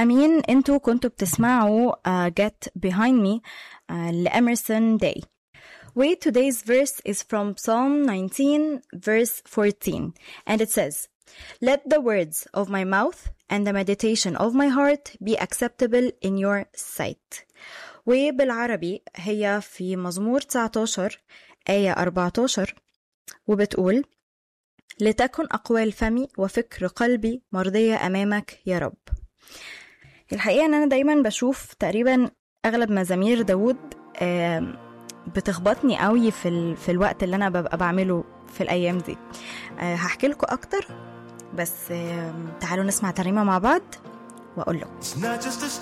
أمين انتوا كنتوا بتسمعوا uh, Get Behind Me uh, لأمرسون داي Wait, today's verse is from Psalm 19, verse 14, and it says, Let the words of my mouth and the meditation of my heart be acceptable in your sight. وبالعربي هي في مزمور 19 آية 14 وبتقول لتكن أقوال فمي وفكر قلبي مرضية أمامك يا رب الحقيقة أن أنا دايما بشوف تقريبا أغلب مزامير داود بتخبطني قوي في, ال... في الوقت اللي أنا ببقى بعمله في الأيام دي هحكي لكم أكتر بس تعالوا نسمع ترنيمة مع بعض وأقول لكم